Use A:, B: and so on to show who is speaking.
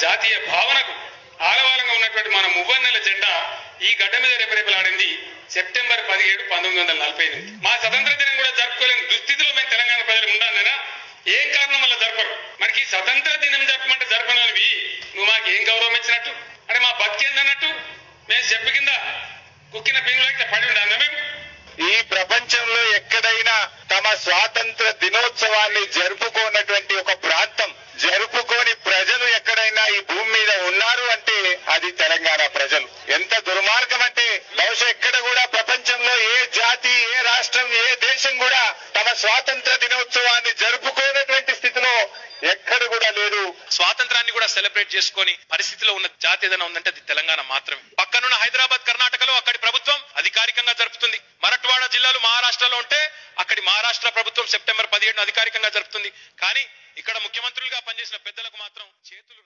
A: జాతీయ భావనకు ఆలవాలంగా ఉన్నటువంటి మన మువ్వన్నెల జెండా ఈ గడ్డ మీద రెపరెపలాడింది సెప్టెంబర్ పదిహేడు పంతొమ్మిది వందల నలభై ఎనిమిది మా స్వతంత్ర దినం కూడా జరుపుకోలేని దుస్థితిలో మేము తెలంగాణ ప్రజలు ఉండాలన్నా ఏం కారణం వల్ల జరపరు మనకి ఈ స్వతంత్ర దినం జరపమంటే జరపనవి నువ్వు మాకు ఏం గౌరవం ఇచ్చినట్టు అంటే మా బతికేందన్నట్టు మేము చెప్పు కింద కుక్కిన పింగులకి పడి ఉండాలి మేము
B: ఈ ప్రపంచంలో ఎక్కడైనా తమ స్వాతంత్ర దినోత్సవాన్ని జరుపుకోనటువంటి ఒక ప్రాంతం జరుపుకోని ప్రజలు ఎక్కడైనా ఈ భూమి మీద ఉన్నారు అంటే అది తెలంగాణ ప్రజలు ఎంత దుర్మార్గం అంటే బహుశా ఎక్కడ కూడా ప్రపంచంలో ఏ జాతి ఏ రాష్ట్రం ఏ దేశం కూడా తమ స్వాతంత్ర దినోత్సవాన్ని జరుపుకోనటువంటి స్థితిలో ఎక్కడ కూడా లేదు
C: స్వాతంత్రాన్ని కూడా సెలబ్రేట్ చేసుకొని పరిస్థితిలో ఉన్న జాతి ఏదైనా ఉందంటే అది తెలంగాణ మాత్రమే పక్కనున్న హైదరాబాద్ కర్ణాటకలో అక్కడి ప్రభుత్వం అధికారికంగా జరుపుతుంది మరట్వాడ జిల్లాలు మహారాష్ట్రలో ఉంటే అక్కడి మహారాష్ట్ర ప్రభుత్వం సెప్టెంబర్ పదిహేడున అధికారికంగా జరుపుతుంది కానీ ఇక్కడ ముఖ్యమంత్రులుగా పనిచేసిన పెద్దలకు మాత్రం చేతులు